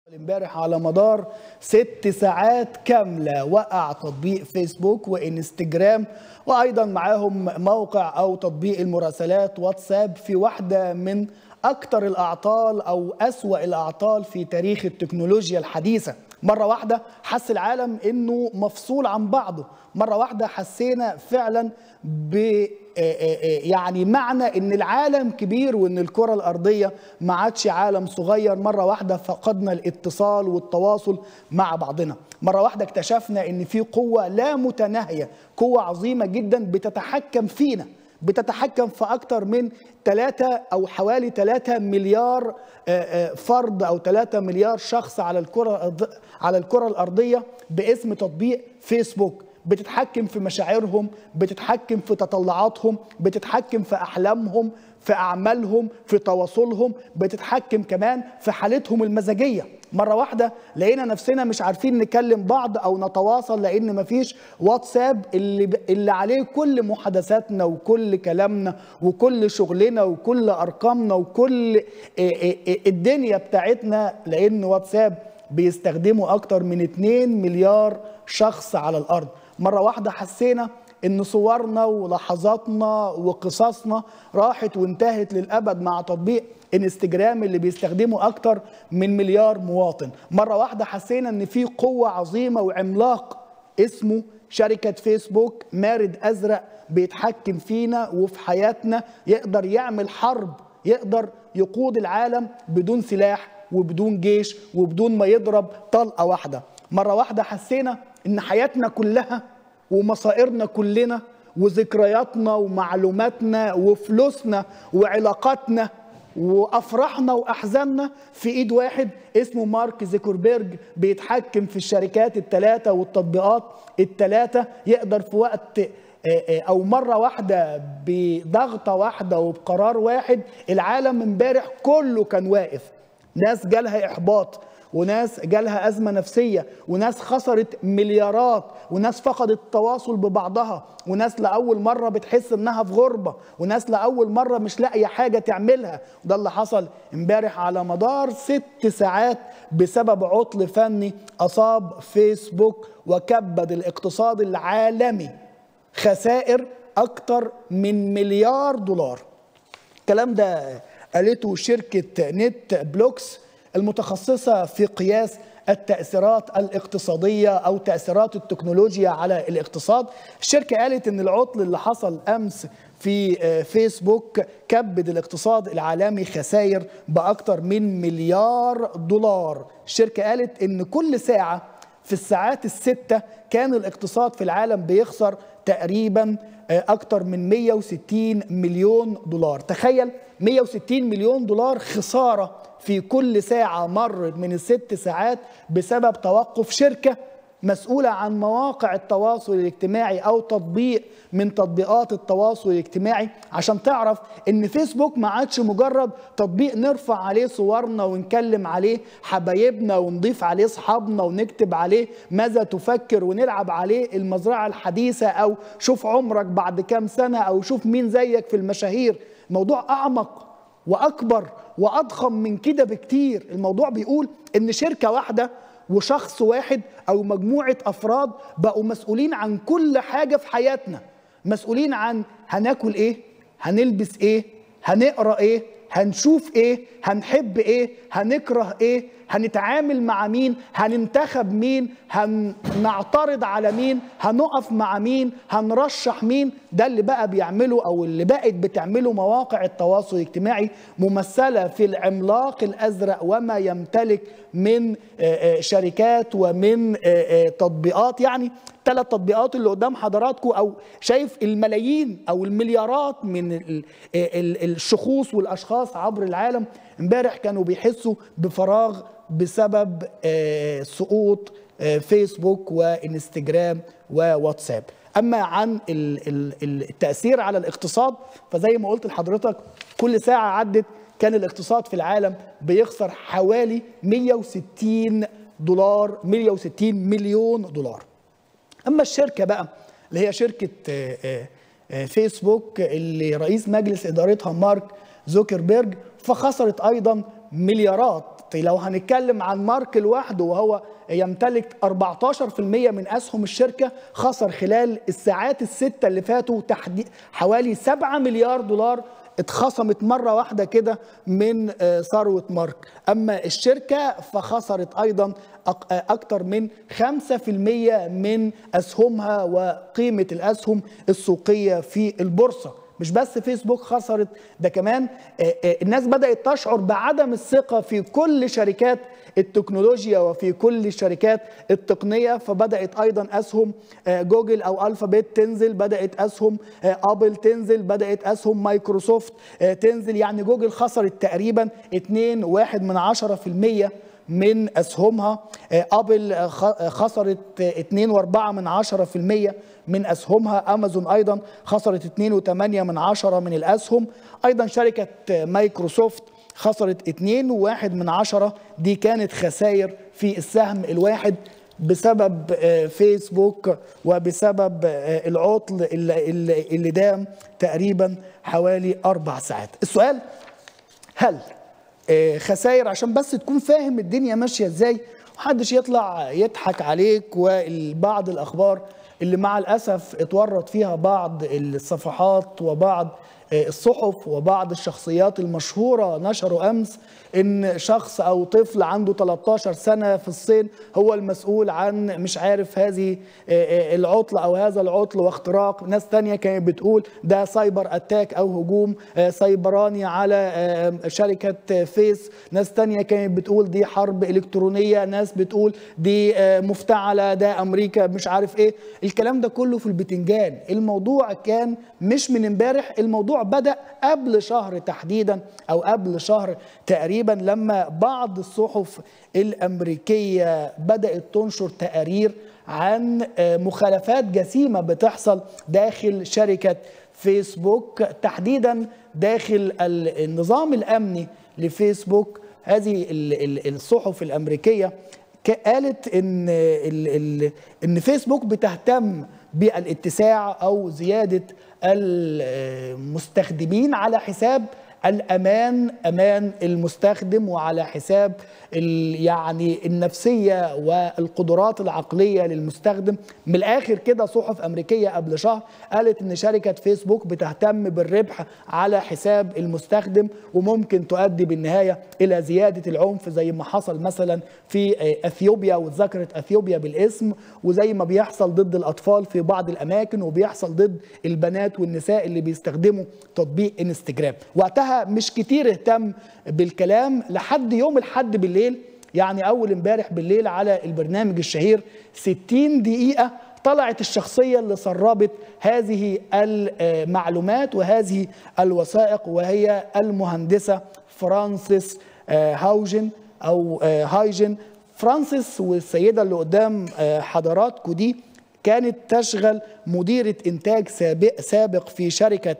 امبارح على مدار ست ساعات كاملة وقع تطبيق فيسبوك وانستجرام وأيضا معاهم موقع أو تطبيق المراسلات واتساب في واحدة من أكثر الأعطال أو أسوأ الأعطال في تاريخ التكنولوجيا الحديثة مرة واحدة حس العالم إنه مفصول عن بعضه مرة واحدة حسينا فعلا ب يعني معنى ان العالم كبير وان الكره الارضيه ما عادش عالم صغير مره واحده فقدنا الاتصال والتواصل مع بعضنا مره واحده اكتشفنا ان في قوه لا متناهيه قوه عظيمه جدا بتتحكم فينا بتتحكم في أكثر من 3 أو حوالي 3 مليار فرد أو 3 مليار شخص على الكرة على الكرة الأرضية باسم تطبيق فيسبوك بتتحكم في مشاعرهم بتتحكم في تطلعاتهم بتتحكم في احلامهم في اعمالهم في تواصلهم بتتحكم كمان في حالتهم المزاجيه مره واحده لقينا نفسنا مش عارفين نكلم بعض او نتواصل لان مفيش واتساب اللي اللي عليه كل محادثاتنا وكل كلامنا وكل شغلنا وكل ارقامنا وكل الدنيا بتاعتنا لان واتساب بيستخدمه اكتر من 2 مليار شخص على الارض مرة واحدة حسينا إن صورنا ولحظاتنا وقصصنا راحت وانتهت للأبد مع تطبيق انستجرام اللي بيستخدمه أكتر من مليار مواطن مرة واحدة حسينا إن في قوة عظيمة وعملاق اسمه شركة فيسبوك مارد أزرق بيتحكم فينا وفي حياتنا يقدر يعمل حرب يقدر يقود العالم بدون سلاح وبدون جيش وبدون ما يضرب طلقة واحدة مرة واحدة حسينا ان حياتنا كلها ومصائرنا كلنا وذكرياتنا ومعلوماتنا وفلوسنا وعلاقاتنا وافراحنا واحزاننا في ايد واحد اسمه مارك زيكربيرج بيتحكم في الشركات الثلاثه والتطبيقات الثلاثه يقدر في وقت او مره واحده بضغطه واحده وبقرار واحد العالم امبارح كله كان واقف ناس جالها احباط وناس جالها أزمة نفسية وناس خسرت مليارات وناس فقدت التواصل ببعضها وناس لأول مرة بتحس إنها في غربة وناس لأول مرة مش لاقية حاجة تعملها وده اللي حصل امبارح على مدار ست ساعات بسبب عطل فني أصاب فيسبوك وكبد الاقتصاد العالمي خسائر أكتر من مليار دولار الكلام ده قالته شركة نت بلوكس المتخصصة في قياس التأثيرات الاقتصادية أو تأثيرات التكنولوجيا على الاقتصاد الشركة قالت أن العطل اللي حصل أمس في فيسبوك كبد الاقتصاد العالمي خسائر بأكثر من مليار دولار الشركة قالت أن كل ساعة في الساعات الستة كان الاقتصاد في العالم بيخسر تقريبا أكثر من 160 مليون دولار تخيل 160 مليون دولار خسارة في كل ساعة مرت من الست ساعات بسبب توقف شركة مسؤولة عن مواقع التواصل الاجتماعي أو تطبيق من تطبيقات التواصل الاجتماعي عشان تعرف إن فيسبوك ما عادش مجرد تطبيق نرفع عليه صورنا ونكلم عليه حبايبنا ونضيف عليه أصحابنا ونكتب عليه ماذا تفكر ونلعب عليه المزرعة الحديثة أو شوف عمرك بعد كام سنة أو شوف مين زيك في المشاهير موضوع أعمق واكبر واضخم من كده بكتير الموضوع بيقول ان شركه واحده وشخص واحد او مجموعه افراد بقوا مسؤولين عن كل حاجه في حياتنا مسؤولين عن هناكل ايه هنلبس ايه هنقرا ايه هنشوف ايه هنحب ايه هنكره ايه هنتعامل مع مين هننتخب مين هنعترض على مين هنقف مع مين هنرشح مين ده اللي بقى بيعمله او اللي بقت بتعمله مواقع التواصل الاجتماعي ممثله في العملاق الازرق وما يمتلك من شركات ومن تطبيقات يعني ثلاث تطبيقات اللي قدام حضراتكم او شايف الملايين او المليارات من الشخوص والاشخاص عبر العالم امبارح كانوا بيحسوا بفراغ بسبب سقوط فيسبوك وانستجرام وواتساب اما عن التاثير على الاقتصاد فزي ما قلت لحضرتك كل ساعه عدت كان الاقتصاد في العالم بيخسر حوالي 160 دولار 160 مليون دولار اما الشركه بقى اللي هي شركه فيسبوك اللي رئيس مجلس ادارتها مارك زوكربيرج فخسرت ايضا مليارات لو هنتكلم عن مارك لوحده وهو يمتلك 14% من اسهم الشركه خسر خلال الساعات السته اللي فاتوا تحديد حوالي 7 مليار دولار اتخصمت مرة واحدة كده من ثروة مارك أما الشركة فخسرت أيضا أكثر من 5% من أسهمها وقيمة الأسهم السوقية في البورصة مش بس فيسبوك خسرت ده كمان الناس بدأت تشعر بعدم الثقة في كل شركات التكنولوجيا وفي كل الشركات التقنية فبدأت أيضا أسهم جوجل أو ألفابت تنزل بدأت أسهم أبل تنزل بدأت أسهم مايكروسوفت تنزل يعني جوجل خسرت تقريبا 2.1 من 10% من أسهمها أبل خسرت 2.4 من 10% من أسهمها أمازون أيضا خسرت 2.8 من 10 من الأسهم أيضا شركة مايكروسوفت خسرت 2.1 من عشرة دي كانت خسائر في السهم الواحد بسبب فيسبوك وبسبب العطل اللي, اللي دام تقريبا حوالي أربع ساعات السؤال هل خسائر عشان بس تكون فاهم الدنيا ماشية ازاي محدش يطلع يضحك عليك وبعض الأخبار اللي مع الأسف اتورط فيها بعض الصفحات وبعض الصحف وبعض الشخصيات المشهورة نشروا أمس إن شخص أو طفل عنده 13 سنة في الصين هو المسؤول عن مش عارف هذه العطل أو هذا العطل واختراق ناس تانية كانت بتقول ده سايبر أتاك أو هجوم سايبراني على شركة فيس ناس تانية كانت بتقول دي حرب إلكترونية ناس بتقول دي مفتعلة ده أمريكا مش عارف إيه الكلام ده كله في البتنجان الموضوع كان مش من امبارح الموضوع بدأ قبل شهر تحديدا أو قبل شهر تقريبا لما بعض الصحف الأمريكية بدأت تنشر تقارير عن مخالفات جسيمة بتحصل داخل شركة فيسبوك تحديدا داخل النظام الأمني لفيسبوك هذه الصحف الأمريكية قالت ان ان فيسبوك بتهتم بالاتساع او زياده المستخدمين على حساب الامان امان المستخدم وعلى حساب يعني النفسيه والقدرات العقليه للمستخدم من الاخر كده صحف امريكيه قبل شهر قالت ان شركه فيسبوك بتهتم بالربح على حساب المستخدم وممكن تؤدي بالنهايه الى زياده العنف زي ما حصل مثلا في اثيوبيا واتذكرت اثيوبيا بالاسم وزي ما بيحصل ضد الاطفال في بعض الاماكن وبيحصل ضد البنات والنساء اللي بيستخدموا تطبيق انستجرام وقتها مش كتير اهتم بالكلام لحد يوم الحد بالليل يعني اول امبارح بالليل على البرنامج الشهير 60 دقيقه طلعت الشخصيه اللي سربت هذه المعلومات وهذه الوثائق وهي المهندسه فرانسيس هاوجن او هايجن فرانسيس والسيده اللي قدام حضراتكم دي كانت تشغل مديره انتاج سابق سابق في شركه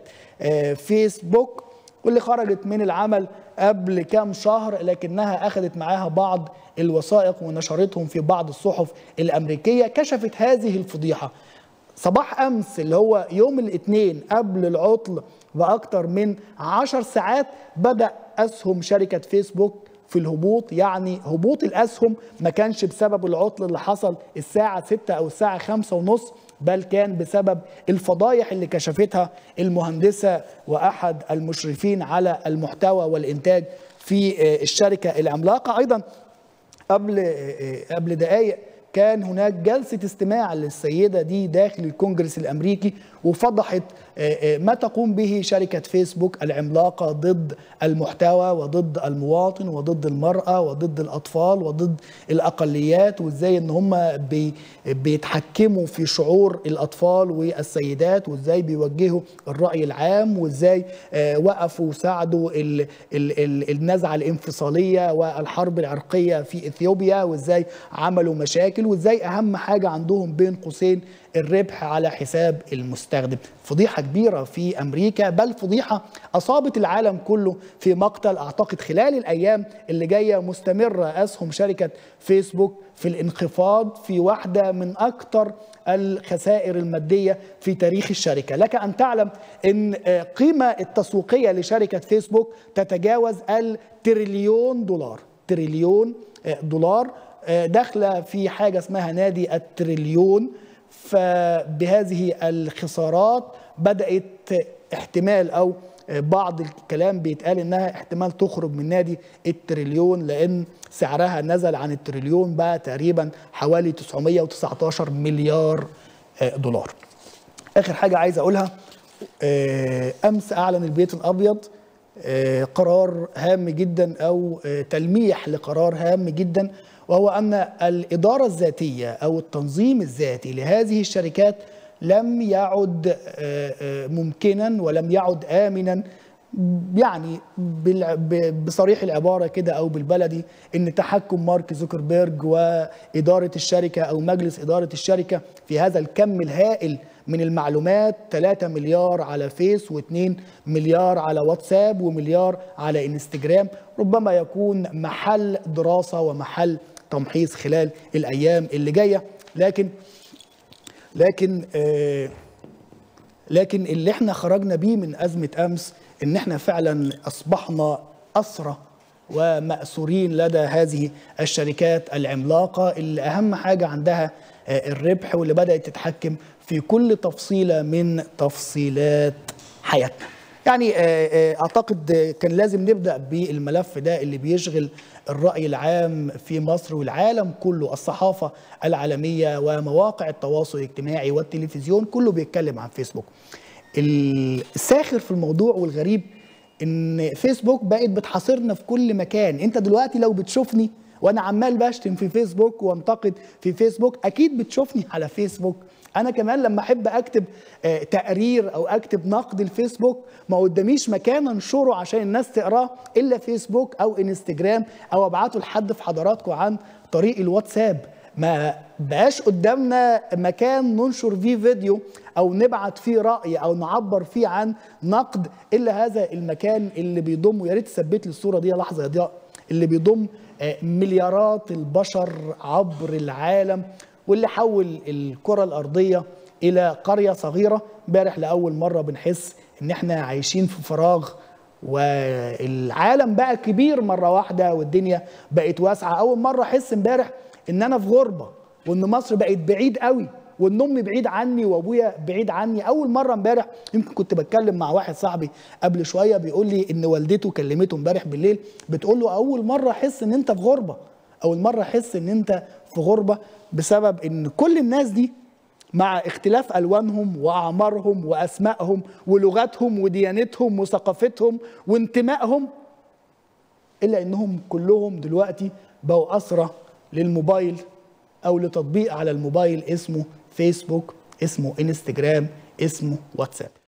فيسبوك واللي خرجت من العمل قبل كام شهر لكنها أخذت معاها بعض الوثائق ونشرتهم في بعض الصحف الأمريكية كشفت هذه الفضيحة صباح أمس اللي هو يوم الاثنين قبل العطل بأكثر من عشر ساعات بدأ أسهم شركة فيسبوك في الهبوط يعني هبوط الأسهم ما كانش بسبب العطل اللي حصل الساعة 6 أو الساعة 5 ونص بل كان بسبب الفضايح اللي كشفتها المهندسة وأحد المشرفين على المحتوى والإنتاج في الشركة العملاقة أيضا قبل قبل دقائق كان هناك جلسة استماع للسيدة دي داخل الكونجرس الأمريكي وفضحت ما تقوم به شركة فيسبوك العملاقة ضد المحتوى وضد المواطن وضد المرأة وضد الأطفال وضد الأقليات وإزاي إن هم بي بيتحكموا في شعور الأطفال والسيدات وإزاي بيوجهوا الرأي العام وإزاي وقفوا وساعدوا ال ال ال النزعة الانفصالية والحرب العرقية في إثيوبيا وإزاي عملوا مشاكل وإزاي أهم حاجة عندهم بين قوسين الربح على حساب المستخدم فضيحة كبيرة في أمريكا بل فضيحة أصابت العالم كله في مقتل أعتقد خلال الأيام اللي جاية مستمرة أسهم شركة فيسبوك في الانخفاض في واحدة من أكثر الخسائر المادية في تاريخ الشركة لك أن تعلم أن قيمة التسويقية لشركة فيسبوك تتجاوز التريليون دولار تريليون دولار داخله في حاجه اسمها نادي التريليون فبهذه الخسارات بدات احتمال او بعض الكلام بيتقال انها احتمال تخرج من نادي التريليون لان سعرها نزل عن التريليون بقى تقريبا حوالي 919 مليار دولار. اخر حاجه عايز اقولها امس اعلن البيت الابيض قرار هام جدا او تلميح لقرار هام جدا وهو ان الاداره الذاتيه او التنظيم الذاتي لهذه الشركات لم يعد ممكنا ولم يعد امنا يعني بصريح العباره كده او بالبلدي ان تحكم مارك زوكربيرج واداره الشركه او مجلس اداره الشركه في هذا الكم الهائل من المعلومات 3 مليار على فيس و2 مليار على واتساب ومليار على انستجرام ربما يكون محل دراسه ومحل تمحيص خلال الايام اللي جايه لكن لكن آه لكن اللي احنا خرجنا بيه من ازمه امس ان احنا فعلا اصبحنا اسرى ومأسورين لدى هذه الشركات العملاقه اللي اهم حاجه عندها آه الربح واللي بدات تتحكم في كل تفصيله من تفصيلات حياتنا. يعني آه اعتقد كان لازم نبدا بالملف ده اللي بيشغل الرأي العام في مصر والعالم كله الصحافة العالمية ومواقع التواصل الاجتماعي والتلفزيون كله بيتكلم عن فيسبوك الساخر في الموضوع والغريب ان فيسبوك بقت بتحاصرنا في كل مكان انت دلوقتي لو بتشوفني وانا عمال بشتم في فيسبوك وانتقد في فيسبوك اكيد بتشوفني على فيسبوك انا كمان لما احب اكتب تقرير او اكتب نقد الفيسبوك ما قداميش مكان انشره عشان الناس تقراه الا فيسبوك او انستجرام او ابعته لحد في حضراتكم عن طريق الواتساب ما بقاش قدامنا مكان ننشر فيه فيديو او نبعت فيه راي او نعبر فيه عن نقد الا هذا المكان اللي بيضم ويا ريت تثبت لي الصوره دي لحظه يا ضياء اللي بيضم مليارات البشر عبر العالم واللي حول الكره الارضيه الى قريه صغيره امبارح لاول مره بنحس ان احنا عايشين في فراغ والعالم بقى كبير مره واحده والدنيا بقت واسعه اول مره احس امبارح ان انا في غربه وان مصر بقت بعيد قوي وان امي بعيد عني وابويا بعيد عني اول مره امبارح يمكن كنت بتكلم مع واحد صاحبي قبل شويه بيقول لي ان والدته كلمته امبارح بالليل بتقول له اول مره احس ان انت في غربه اول مره احس ان انت في غربه بسبب ان كل الناس دي مع اختلاف الوانهم واعمارهم واسمائهم ولغتهم وديانتهم وثقافتهم وانتمائهم الا انهم كلهم دلوقتي بقوا اسرى للموبايل او لتطبيق على الموبايل اسمه فيسبوك اسمه انستجرام اسمه واتساب